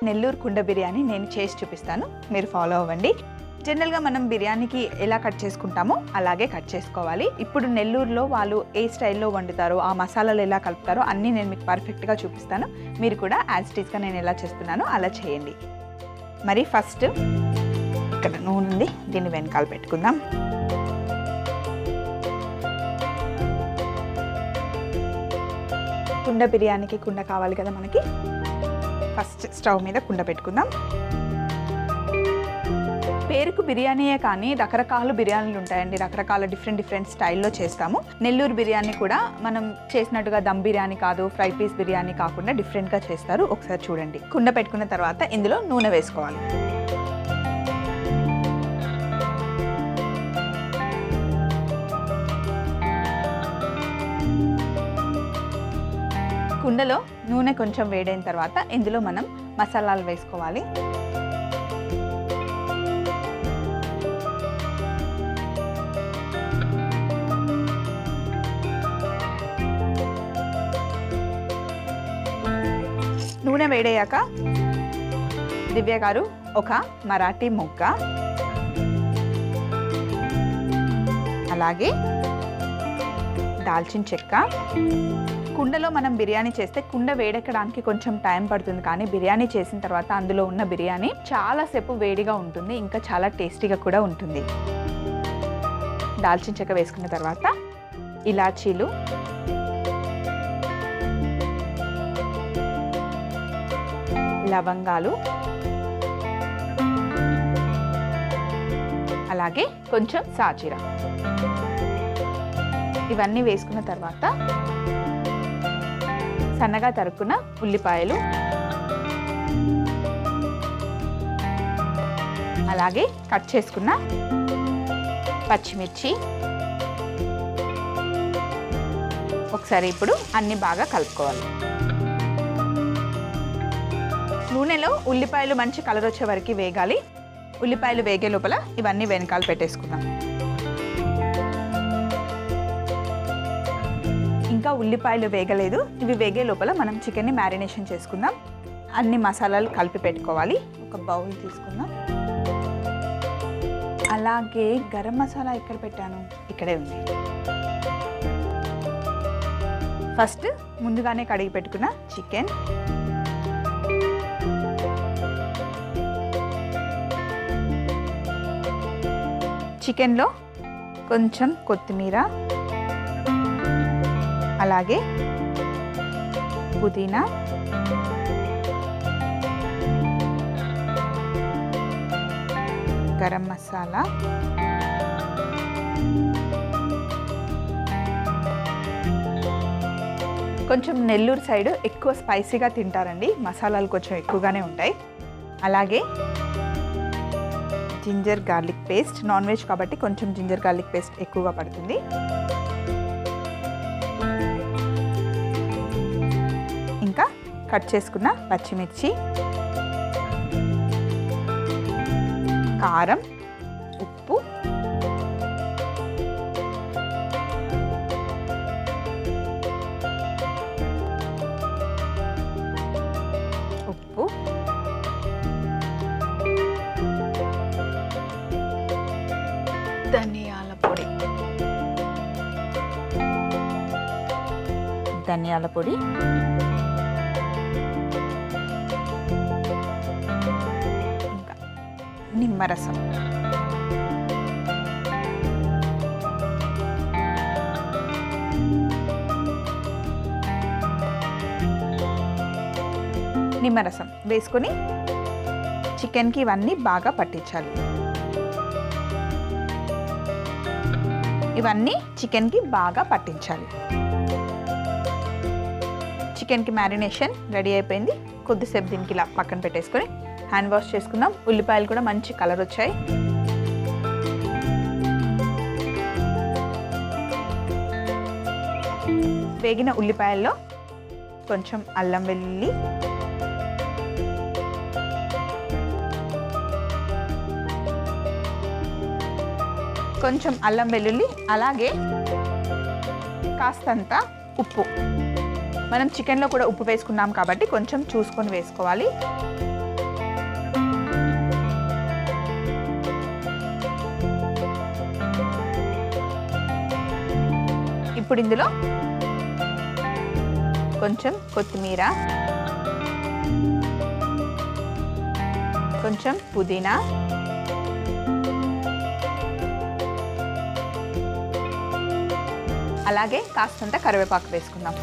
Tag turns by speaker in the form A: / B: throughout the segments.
A: నెల్లూరు కుండ బిర్యానీ నేను చేసి చూపిస్తాను మీరు ఫాలో అవ్వండి జనరల్గా మనం బిర్యానీకి ఎలా కట్ చేసుకుంటామో అలాగే కట్ చేసుకోవాలి ఇప్పుడు నెల్లూరులో వాళ్ళు ఏ స్టైల్లో వండుతారో ఆ మసాలాలు ఎలా కలుపుతారో అన్నీ నేను మీకు పర్ఫెక్ట్గా చూపిస్తాను మీరు కూడా యాజ్ టీస్గా నేను ఎలా చేస్తున్నానో అలా చేయండి మరి ఫస్ట్ ఇక్కడ నూనె ఉంది దీన్ని వెనకాల పెట్టుకుందాం కుండ బిర్యానీకి కుండ కావాలి కదా మనకి ఫస్ట్ స్టవ్ మీద కుండ పెట్టుకుందాం పేరుకు బిర్యానీయే కానీ రకరకాల బిర్యానీలు ఉంటాయండి రకరకాల డిఫరెంట్ డిఫరెంట్ స్టైల్లో చేస్తాము నెల్లూరు బిర్యానీ కూడా మనం చేసినట్టుగా దమ్ బిర్యానీ కాదు ఫ్రై పీస్ బిర్యానీ కాకుండా డిఫరెంట్గా చేస్తారు ఒకసారి చూడండి కుండ పెట్టుకున్న తర్వాత ఇందులో నూనె వేసుకోవాలి కుండలో నూనె కొంచెం వేడైన తర్వాత ఇందులో మనం మసాలాలు వేసుకోవాలి నూనె వేడయ్యాక దివ్య గారు ఒక మరాఠీ మొగ్గ అలాగే దాల్చిన చెక్క కుండలో మనం బిర్యానీ చేస్తే కుండ వేడెక్కడానికి కొంచెం టైం పడుతుంది కానీ బిర్యానీ చేసిన తర్వాత అందులో ఉన్న బిర్యానీ చాలాసేపు వేడిగా ఉంటుంది ఇంకా చాలా టేస్టీగా కూడా ఉంటుంది దాల్చిన చెక్క వేసుకున్న తర్వాత ఇలాచీలు లవంగాలు అలాగే కొంచెం సాజీరా ఇవన్నీ వేసుకున్న తర్వాత సన్నగా తరుక్కున్న ఉల్లిపాయలు అలాగే కట్ చేసుకున్న పచ్చిమిర్చి ఒకసారి ఇప్పుడు అన్ని బాగా కలుపుకోవాలి నూనెలో ఉల్లిపాయలు మంచి కలర్ వచ్చే వరకు వేగాలి ఉల్లిపాయలు వేగే లోపల ఇవన్నీ వెనకాల పెట్టేసుకుందాం ఇంకా ఉల్లిపాయలు వేగలేదు ఇవి వేగే లోపల మనం చికెన్ని మ్యారినేషన్ చేసుకుందాం అన్ని మసాలాలు కలిపి పెట్టుకోవాలి ఒక బౌల్ తీసుకుందాం అలాగే గరం మసాలా ఎక్కడ పెట్టాను ఇక్కడే ఉంది ఫస్ట్ ముందుగానే కడిగి పెట్టుకున్న చికెన్ చికెన్లో కొంచెం కొత్తిమీర అలాగే పుదీనా గరం మసాలా కొంచెం నెల్లూరు సైడ్ ఎక్కువ స్పైసీగా తింటారండి మసాలాలు కొంచెం ఎక్కువగానే ఉంటాయి అలాగే ginger garlic paste non veg కాబట్టి కొంచెం జింజర్ గార్లిక్ పేస్ట్ ఎక్కువగా పడుతుంది ఇంకా కట్ చేసుకున్న పచ్చిమిర్చి కారం ఉప్పు ఉప్పు ధనియాల పొడి ధనియాల పొడి ఇంకా నిమ్మరసం నిమ్మరసం వేసుకొని చికెన్కి ఇవన్నీ బాగా పట్టించాలి ఇవన్నీ చికెన్కి బాగా పట్టించాలి చికెన్కి మ్యారినేషన్ రెడీ అయిపోయింది కొద్దిసేపు దీనికి ఇలా పక్కన పెట్టేసుకొని హ్యాండ్ వాష్ చేసుకుందాం ఉల్లిపాయలు కూడా మంచి కలర్ వచ్చాయి వేగిన ఉల్లిపాయల్లో కొంచెం అల్లం వెల్లుల్లి కొంచెం అల్లం వెల్లుల్లి అలాగే కాస్తంత ఉప్పు మనం చికెన్లో కూడా ఉప్పు వేసుకున్నాం కాబట్టి కొంచెం చూసుకొని వేసుకోవాలి ఇప్పుడు ఇందులో కొంచెం కొత్తిమీర కొంచెం పుదీనా అలాగే కాస్తంత కరివేపాకు వేసుకుందాం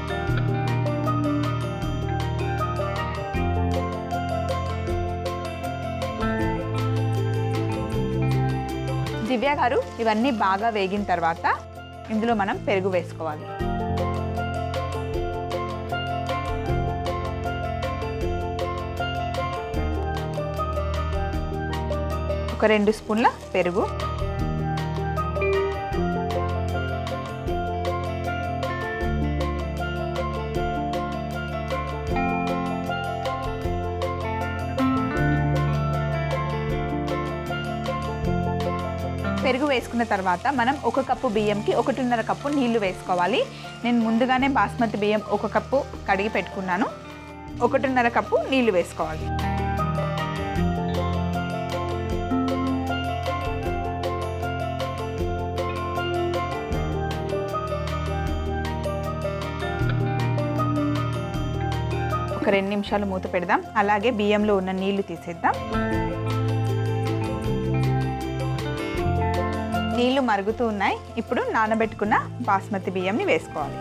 A: దివ్య గారు ఇవన్నీ బాగా వేగిన తర్వాత ఇందులో మనం పెరుగు వేసుకోవాలి ఒక రెండు స్పూన్ల పెరుగు పెరుగు వేసుకున్న తర్వాత మనం ఒక కప్పు బియ్యంకి ఒకటిన్నర కప్పు నీళ్లు వేసుకోవాలి నేను ముందుగానే బాస్మతి బియ్యం ఒక కప్పు కడిగి పెట్టుకున్నాను ఒకటిన్నర కప్పు నీళ్లు వేసుకోవాలి ఒక రెండు నిమిషాలు మూత పెడదాం అలాగే బియ్యంలో ఉన్న నీళ్లు తీసేద్దాం నీళ్లు మరుగుతూ ఉన్నాయి ఇప్పుడు నానబెట్టుకున్న బాస్మతి బియ్యంని వేసుకోవాలి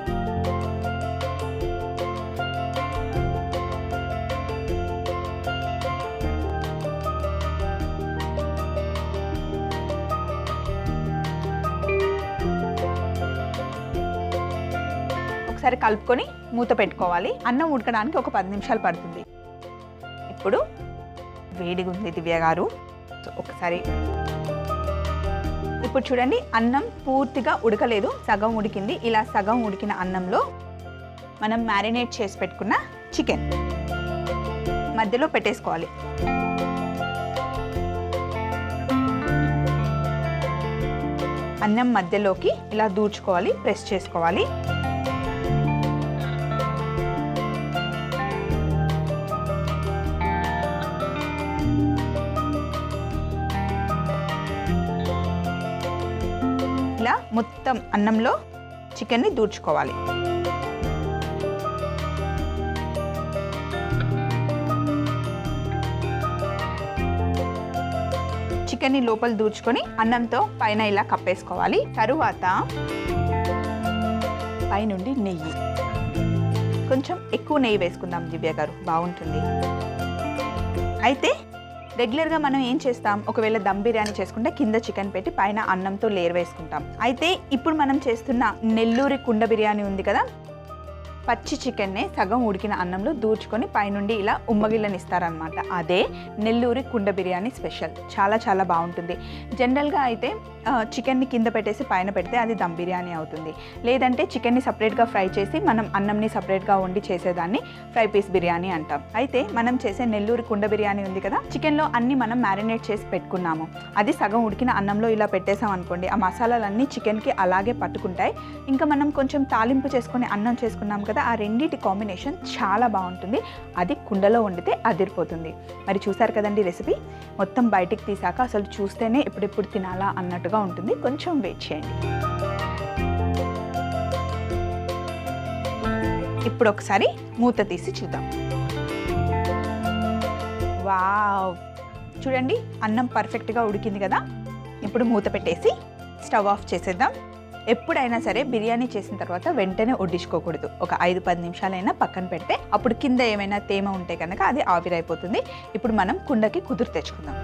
A: ఒకసారి కలుపుకొని మూత పెట్టుకోవాలి అన్నం ఉడకడానికి ఒక పది నిమిషాలు పడుతుంది ఇప్పుడు వేడిగా ఉంది దివ్య గారు సో ఒకసారి ఇప్పుడు చూడండి అన్నం పూర్తిగా ఉడకలేదు సగం ఉడికింది ఇలా సగం ఉడికిన అన్నంలో మనం మ్యారినేట్ చేసి పెట్టుకున్న చికెన్ మధ్యలో పెట్టేసుకోవాలి అన్నం మధ్యలోకి ఇలా దూర్చుకోవాలి ప్రెస్ చేసుకోవాలి ఇలా మొత్తం అన్నంలో చికెన్ని దూర్చుకోవాలి చికెన్ని లోపల దూర్చుకొని అన్నంతో పైన ఇలా కప్పేసుకోవాలి తరువాత పైనుండి నెయ్యి కొంచెం ఎక్కువ నెయ్యి వేసుకుందాం దివ్య గారు బాగుంటుంది అయితే రెగ్యులర్గా మనం ఏం చేస్తాం ఒకవేళ దమ్ బిర్యానీ చేసుకుంటే కింద చికెన్ పెట్టి పైన అన్నంతో లేయర్ వేసుకుంటాం అయితే ఇప్పుడు మనం చేస్తున్న నెల్లూరి కుండ బిర్యానీ ఉంది కదా పచ్చి చికెన్నే సగం ఉడికిన అన్నంలో దూర్చుకొని పైనుండి ఇలా ఉమ్మగిళ్ళని ఇస్తారనమాట అదే నెల్లూరి కుండ బిర్యానీ స్పెషల్ చాలా చాలా బాగుంటుంది జనరల్గా అయితే ఆ, చికెన్ని కింద పెట్టేసి పైన పెడితే అది దమ్ బిర్యానీ అవుతుంది లేదంటే చికెన్ని సపరేట్గా ఫ్రై చేసి మనం అన్నంని సపరేట్గా వండి చేసేదాన్ని ఫ్రై పీస్ బిర్యానీ అంటాం అయితే మనం చేసే నెల్లూరి కుండ బిర్యానీ ఉంది కదా చికెన్లో అన్ని మనం మ్యారినేట్ చేసి పెట్టుకున్నాము అది సగం ఉడికిన అన్నంలో ఇలా పెట్టేసాం అనుకోండి ఆ మసాలాలన్నీ చికెన్కి అలాగే పట్టుకుంటాయి ఇంకా మనం కొంచెం తాలింపు చేసుకొని అన్నం చేసుకున్నాం కదా ఆ రెండింటి కాంబినేషన్ చాలా బాగుంటుంది అది కుండలో వండితే అదిరిపోతుంది మరి చూసారు కదండి రెసిపీ మొత్తం బయటికి తీసాక అసలు చూస్తేనే ఎప్పుడెప్పుడు తినాలా అన్నట్టుగా ఉంటుంది కొంచెం వెయిట్ చేయండి ఇప్పుడు ఒకసారి మూత తీసి చూద్దాం వావ్ చూడండి అన్నం పర్ఫెక్ట్గా ఉడికింది కదా ఇప్పుడు మూత పెట్టేసి స్టవ్ ఆఫ్ చేసేద్దాం ఎప్పుడైనా సరే బిర్యానీ చేసిన తర్వాత వెంటనే వడ్డించుకోకూడదు ఒక ఐదు పది నిమిషాలైనా పక్కన పెడితే అప్పుడు కింద ఏమైనా తేమ ఉంటే కనుక అది ఆవిరైపోతుంది ఇప్పుడు మనం కుండకి కుదురు తెచ్చుకుందాం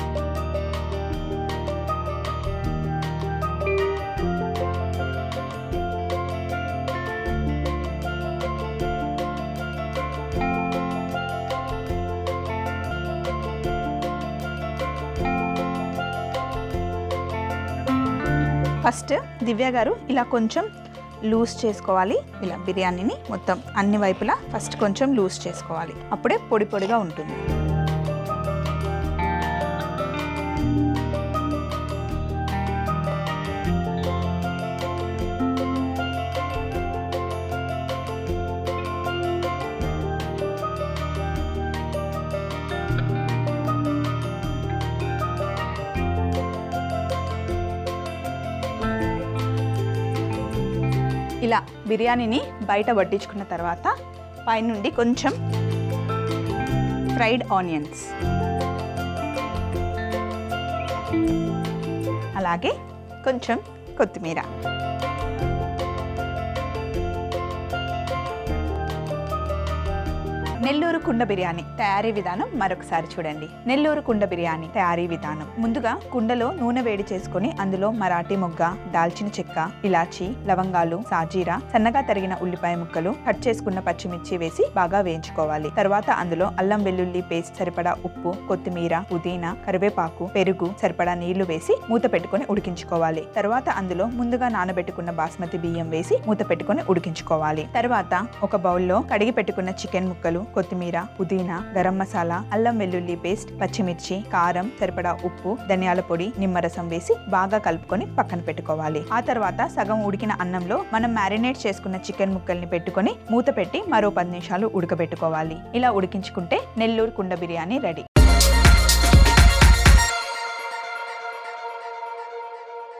A: ఫస్ట్ దివ్య గారు ఇలా కొంచెం లూజ్ చేసుకోవాలి ఇలా బిర్యానీని మొత్తం అన్ని వైపులా ఫస్ట్ కొంచెం లూజ్ చేసుకోవాలి అప్పుడే పొడి పొడిగా ఉంటుంది ఇలా బిర్యానీని బయట వడ్డించుకున్న తర్వాత పైనుండి కొంచెం ఫ్రైడ్ ఆనియన్స్ అలాగే కొంచెం కొత్తిమీర నెల్లూరు కుండ బిర్యానీ తయారీ విధానం మరొకసారి చూడండి నెల్లూరు కుండ బిర్యానీ తయారీ విధానం ముందుగా కుండలో నూనె వేడి చేసుకొని అందులో మరాఠీ మొగ్గ దాల్చిన చెక్క ఇలాచి లవంగాలు సాజీరా సన్నగా తరిగిన ఉల్లిపాయ ముక్కలు కట్ చేసుకున్న పచ్చిమిర్చి వేసి బాగా వేయించుకోవాలి తర్వాత అందులో అల్లం వెల్లుల్లి పేస్ట్ సరిపడా ఉప్పు కొత్తిమీర పుదీనా కరివేపాకు పెరుగు సరిపడా నీళ్లు వేసి మూత పెట్టుకొని ఉడికించుకోవాలి తర్వాత అందులో ముందుగా నానబెట్టుకున్న బాస్మతి బియ్యం వేసి మూత పెట్టుకొని ఉడికించుకోవాలి తర్వాత ఒక బౌల్లో కడిగి పెట్టుకున్న చికెన్ ముక్కలు కొత్తిమీర పుదీనా గరం మసాలా అల్లం వెల్లుల్లి పేస్ట్ పచ్చిమిర్చి కారం సరిపడా ఉప్పు ధనియాల పొడి నిమ్మరసం వేసి బాగా కలుపుకొని పక్కన పెట్టుకోవాలి ఆ తర్వాత సగం ఉడికిన అన్నంలో మనం మ్యారినేట్ చేసుకున్న చికెన్ ముక్కల్ని పెట్టుకొని మూత పెట్టి మరో పది నిమిషాలు ఉడకబెట్టుకోవాలి ఇలా ఉడికించుకుంటే నెల్లూరు కుండ బిర్యానీ రెడీ